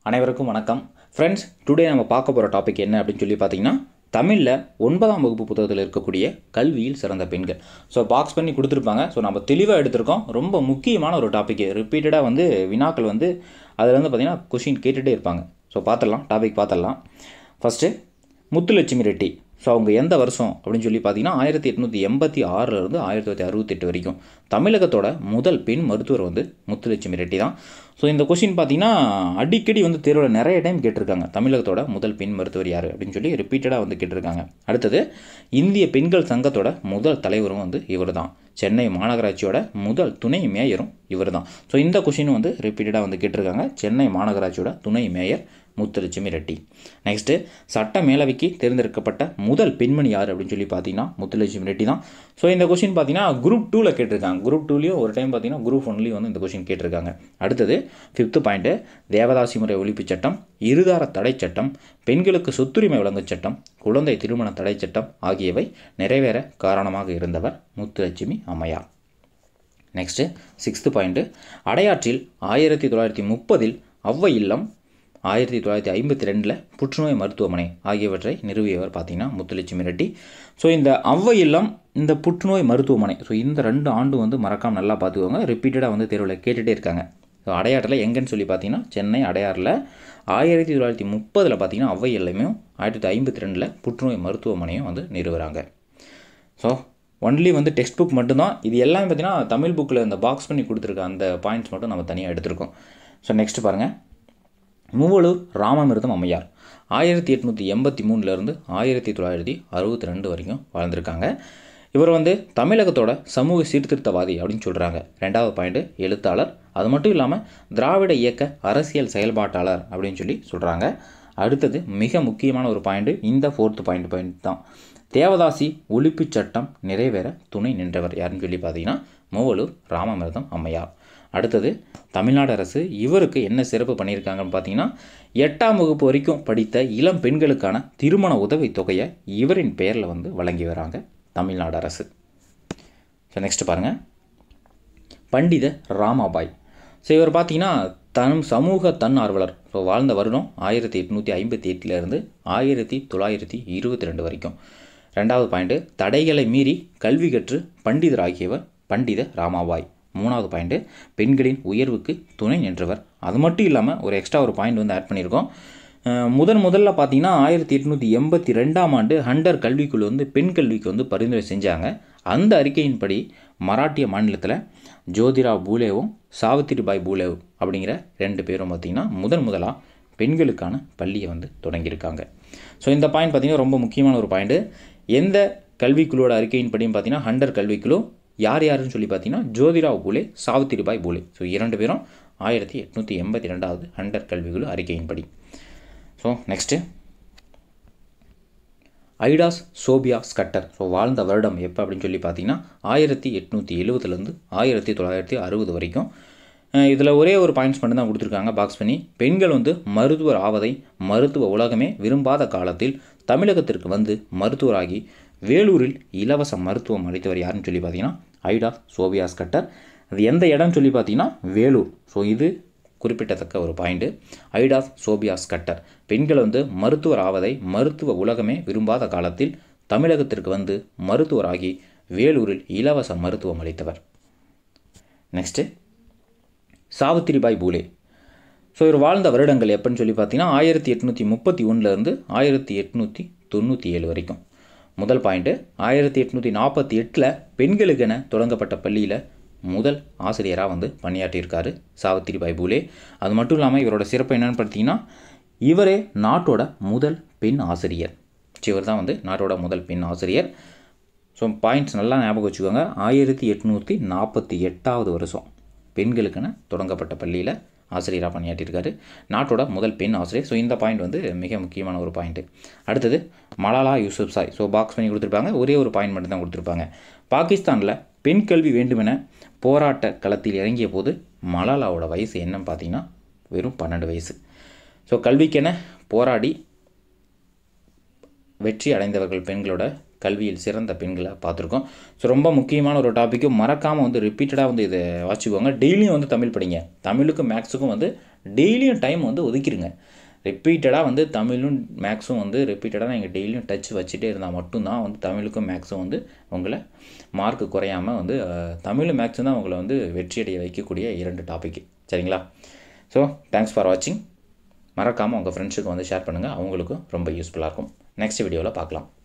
அனைவருக்கும் வணக்கம் friends today நம்ம பார்க்க போகிற டாபிக் என்ன அப்படின்னு சொல்லி பார்த்தீங்கன்னா தமிழில் ஒன்பதாம் வகுப்பு புத்தகத்தில் இருக்கக்கூடிய கல்வியில் சிறந்த பெண்கள் ஸோ பாக்ஸ் பண்ணி கொடுத்துருப்பாங்க ஸோ நம்ம தெளிவாக எடுத்திருக்கோம் ரொம்ப முக்கியமான ஒரு டாபிக் ரிப்பீட்டடாக வந்து வினாக்கள் வந்து அதில் வந்து பார்த்திங்கன்னா கொஷின் கேட்டுகிட்டே இருப்பாங்க ஸோ பார்த்துடலாம் டாபிக் பார்த்துடலாம் ஃபஸ்ட்டு முத்துலட்சுமி ரெட்டி ஸோ அவங்க எந்த வருஷம் அப்படின்னு சொல்லி பார்த்தீங்கன்னா ஆயிரத்தி எட்நூற்றி எண்பத்தி ஆறிலிருந்து ஆயிரத்தி தொள்ளாயிரத்தி அறுபத்தெட்டு வரைக்கும் தமிழகத்தோட முதல் பெண் மருத்துவர் வந்து முத்துலட்சுமி ரெட்டி தான் ஸோ இந்த கொஷின் பார்த்தீங்கன்னா அடிக்கடி வந்து தேர்வில் நிறைய டைம் கேட்டிருக்காங்க தமிழகத்தோட முதல் பெண் மருத்துவர் யார் அப்படின்னு சொல்லி ரிப்பீட்டடாக வந்து கேட்டிருக்காங்க அடுத்தது இந்திய பெண்கள் சங்கத்தோட முதல் தலைவரும் வந்து இவர் தான் சென்னை மாநகராட்சியோட முதல் துணை மேயரும் இவர் தான் ஸோ இந்த கொஷின் வந்து ரிப்பீட்டடாக வந்து கேட்டிருக்காங்க சென்னை மாநகராட்சியோட துணை மேயர் முத்துலட்சுமி ரெட்டி நெக்ஸ்ட்டு சட்ட மேலவைக்கு தேர்ந்தெடுக்கப்பட்ட முதல் பெண்மணி யார் அப்படின்னு சொல்லி பார்த்தீங்கன்னா முத்துலட்சுமி ரெட்டி தான் ஸோ இந்த கொஷின் பார்த்தீங்கன்னா குரூப் டூவில் கேட்டிருக்காங்க குரூப் டூலேயும் ஒரு டைம் பார்த்தீங்கன்னா குரூப் ஒன்லேயும் வந்து இந்த கொஷின் கேட்டிருக்காங்க அடுத்தது ஃபிஃப்த்து பாயிண்ட்டு தேவதாசி முறை ஒழிப்பு சட்டம் இருதார தடை சட்டம் பெண்களுக்கு சொத்துரிமை வழங்கும் சட்டம் குழந்தை திருமண தடை சட்டம் ஆகியவை நிறைவேற காரணமாக இருந்தவர் முத்துலட்சுமி அம்மையார் நெக்ஸ்ட்டு சிக்ஸ்த்து பாயிண்ட்டு அடையாற்றில் ஆயிரத்தி தொள்ளாயிரத்தி முப்பதில் அவ்வை இல்லம் ஆயிரத்தி தொள்ளாயிரத்தி ஐம்பத்தி ரெண்டில் புற்றுநோய் மருத்துவமனை ஆகியவற்றை நிறுவியவர் பார்த்தீங்கன்னா முத்துலட்சுமி ரெட்டி ஸோ இந்த அவ்வை இல்லம் இந்த புற்றுநோய் மருத்துவமனை ஸோ இந்த ரெண்டு ஆண்டு வந்து மறக்காமல் நல்லா பார்த்துக்கோங்க ரிப்பீட்டடாக வந்து தேர்வில் கேட்டுகிட்டே இருக்காங்க ஸோ அடையாற்றில் எங்கன்னு சொல்லி பார்த்தீங்கன்னா சென்னை அடையாறில் ஆயிரத்தி தொள்ளாயிரத்தி முப்பதில் பார்த்தீங்கன்னா அவ்வை இல்லமையும் ஆயிரத்தி தொள்ளாயிரத்தி ஐம்பத்தி ரெண்டில் புற்றுநோய் மருத்துவமனையும் வந்து நிறுவுறாங்க ஸோ ஒன்லி வந்து டெக்ஸ்ட் புக் மட்டும்தான் இது எல்லாமே பார்த்தீங்கன்னா தமிழ் புக்கில் இந்த பாக்ஸ் பண்ணி கொடுத்துருக்க அந்த பாயிண்ட்ஸ் மட்டும் நம்ம தனியாக எடுத்திருக்கோம் ஸோ நெக்ஸ்ட் பாருங்கள் மூவலூர் ராமமிர்தம் அம்மையார் ஆயிரத்தி எட்நூற்றி எண்பத்தி மூணுலேருந்து ஆயிரத்தி தொள்ளாயிரத்தி அறுபத்தி ரெண்டு வரைக்கும் வாழ்ந்திருக்காங்க இவர் வந்து தமிழகத்தோட சமூக சீர்திருத்தவாதி அப்படின்னு சொல்கிறாங்க ரெண்டாவது பாயிண்ட் எழுத்தாளர் அது மட்டும் இல்லாமல் திராவிட இயக்க அரசியல் செயல்பாட்டாளர் அப்படின்னு சொல்லி சொல்கிறாங்க அடுத்தது மிக முக்கியமான ஒரு பாயிண்ட் இந்த ஃபோர்த்து பாயிண்ட் பாயிண்ட் தான் தேவதாசி ஒழிப்பு சட்டம் நிறைவேற துணை நின்றவர் யாருன்னு சொல்லி பார்த்தீங்கன்னா மூவலூர் ராமமிர்தம் அம்மையார் அடுத்தது தமிழ்நாடு அரசு இவருக்கு என்ன சிறப்பு பண்ணியிருக்காங்கன்னு பார்த்தீங்கன்னா எட்டாம் வகுப்பு வரைக்கும் படித்த இளம் பெண்களுக்கான திருமண உதவி தொகையை இவரின் பெயரில் வந்து வழங்கி வராங்க தமிழ்நாடு அரசு ஸோ நெக்ஸ்ட் பாருங்கள் பண்டித ராமாபாய் ஸோ இவர் பார்த்தீங்கன்னா தன் சமூக தன் ஆர்வலர் ஸோ வாழ்ந்த வருடம் ஆயிரத்தி எட்நூற்றி ஐம்பத்தி எட்டுலேருந்து ஆயிரத்தி தொள்ளாயிரத்தி இருபத்தி ரெண்டு வரைக்கும் ரெண்டாவது பாயிண்ட்டு தடைகளை மீறி கல்வி கற்று பண்டிதராகியவர் பண்டித ராமாபாய் மூணாவது பாயிண்ட்டு பெண்களின் உயர்வுக்கு துணை நின்றவர் அது மட்டும் இல்லாமல் ஒரு எக்ஸ்ட்ரா ஒரு பாயிண்ட் வந்து ஆட் பண்ணியிருக்கோம் முதன் முதல்ல பார்த்தீங்கன்னா ஆயிரத்தி எட்நூற்றி எண்பத்தி ரெண்டாம் ஆண்டு ஹண்டர் கல்விக்குழு வந்து பெண் கல்விக்கு வந்து பரிந்துரை செஞ்சாங்க அந்த அறிக்கையின்படி மராட்டிய மாநிலத்தில் ஜோதிராவ் பூலேவும் சாவித்திரிபாய் பூலேவ் அப்படிங்கிற ரெண்டு பேரும் பார்த்திங்கன்னா முதன் முதலாக பெண்களுக்கான பள்ளியை வந்து தொடங்கியிருக்காங்க ஸோ இந்த பாயிண்ட் பார்த்திங்கன்னா ரொம்ப முக்கியமான ஒரு பாயிண்ட்டு எந்த கல்விக்குழுவோட அறிக்கையின்படியும் பார்த்தீங்கன்னா ஹண்டர் கல்விக்குழு யார் யாருன்னு சொல்லி பார்த்தீங்கன்னா ஜோதிராவ் பூலே சாவித்திரிபாய் பூலே ஸோ இரண்டு பேரும் ஆயிரத்தி எட்நூற்றி எண்பத்தி ரெண்டாவது ஹண்டர் கல்விக்குழு அறிக்கையின்படி so next Ida Sophia Scudder so வாழ்ந்த வருடம் எப்போ அப்படின்னு சொல்லி பார்த்தீங்கன்னா ஆயிரத்தி எட்நூற்றி எழுபதுலேருந்து ஆயிரத்தி தொள்ளாயிரத்தி அறுபது வரைக்கும் இதில் ஒரே ஒரு பாயிண்ட்ஸ் மட்டும் தான் கொடுத்துருக்காங்க பாக்ஸ் பண்ணி பெண்கள் வந்து மருத்துவர் ஆவதை மருத்துவ உலகமே விரும்பாத காலத்தில் தமிழகத்திற்கு வந்து மருத்துவராகி வேலூரில் இலவச மருத்துவம் அளித்தவர் யாருன்னு சொல்லி பார்த்தீங்கன்னா ஐடா சோபியாஸ் கட்டர் அது எந்த இடம்னு சொல்லி பார்த்தீங்கன்னா வேலூர் ஸோ இது குறிப்பிடத்தக்க ஒரு பாயிண்ட்டு ஐடாஸ் சோபியாஸ் கட்டர் பெண்கள் வந்து மருத்துவர் ஆவதை மருத்துவ உலகமே விரும்பாத காலத்தில் தமிழகத்திற்கு வந்து மருத்துவராகி வேலூரில் இலவச மருத்துவம் அளித்தவர் நெக்ஸ்ட்டு சாவித்திரிபாய் பூலே ஸோ இவர் வாழ்ந்த வருடங்கள் எப்போன்னு சொல்லி பார்த்தீங்கன்னா ஆயிரத்தி எட்நூற்றி முப்பத்தி ஒன்றுலேருந்து ஆயிரத்தி எட்நூற்றி தொண்ணூற்றி ஏழு வரைக்கும் முதல் பாயிண்ட்டு ஆயிரத்தி எட்நூற்றி நாற்பத்தி எட்டில் பெண்களுக்கென தொடங்கப்பட்ட பள்ளியில் முதல் ஆசிரியராக வந்து பணியாற்றியிருக்காரு சாவித்திரிபாய் பூலே அது மட்டும் இல்லாமல் இவரோட சிறப்பு என்னென்னு பார்த்தீங்கன்னா இவரே நாட்டோட முதல் பெண் ஆசிரியர் இவர் தான் வந்து நாட்டோட முதல் பெண் ஆசிரியர் ஸோ பாயிண்ட்ஸ் நல்லா ஞாபகம் வச்சுக்கோங்க ஆயிரத்தி எட்நூற்றி நாற்பத்தி எட்டாவது வருஷம் பெண்களுக்கென தொடங்கப்பட்ட பள்ளியில் ஆசிரியராக பணியாற்றியிருக்காரு நாட்டோட முதல் பெண் ஆசிரியர் ஸோ இந்த பாயிண்ட் வந்து மிக முக்கியமான ஒரு பாயிண்ட்டு அடுத்தது Malala Yousafzai so box பண்ணி கொடுத்துருப்பாங்க ஒரே ஒரு பாயிண்ட் மட்டும் தான் கொடுத்துருப்பாங்க பாகிஸ்தானில் பெண் கல்வி வேண்டுமென போராட்ட களத்தில் இறங்கிய போது மலாலாவோட வயசு என்னன்னு பார்த்தீங்கன்னா வெறும் பன்னெண்டு வயசு ஸோ கல்விக்கென போராடி வெற்றி அடைந்தவர்கள் பெண்களோட கல்வியில் சிறந்த பெண்களை பார்த்துருக்கோம் ஸோ ரொம்ப முக்கியமான ஒரு டாப்பிக்கும் மறக்காமல் வந்து ரிப்பீட்டடாக வந்து இதை வாசிக்கோங்க டெய்லியும் வந்து தமிழ் படிங்க தமிழுக்கும் மேக்ஸுக்கும் வந்து டெய்லியும் டைம் வந்து ஒதுக்கிடுங்க ரிப்பீட்டடாக வந்து தமிழும் மேக்ஸும் வந்து ரிப்பீட்டடாக நீங்கள் டெய்லியும் டச் வச்சுட்டே இருந்தால் மட்டும்தான் வந்து தமிழுக்கும் மேக்ஸும் வந்து உங்களை மார்க் குறையாமல் வந்து அஹ், தமிழும் மேக்ஸும் தான் உங்களை வந்து வெற்றியடைய வைக்கக்கூடிய இரண்டு டாபிக் சரிங்களா ஸோ தேங்க்ஸ் ஃபார் வாட்சிங் மறக்காமல் உங்கள் ஃப்ரெண்ட்ஸுக்கு வந்து ஷேர் பண்ணுங்கள் அவங்களுக்கும் ரொம்ப யூஸ்ஃபுல்லாக இருக்கும் நெக்ஸ்ட் வீடியோவில் பார்க்கலாம்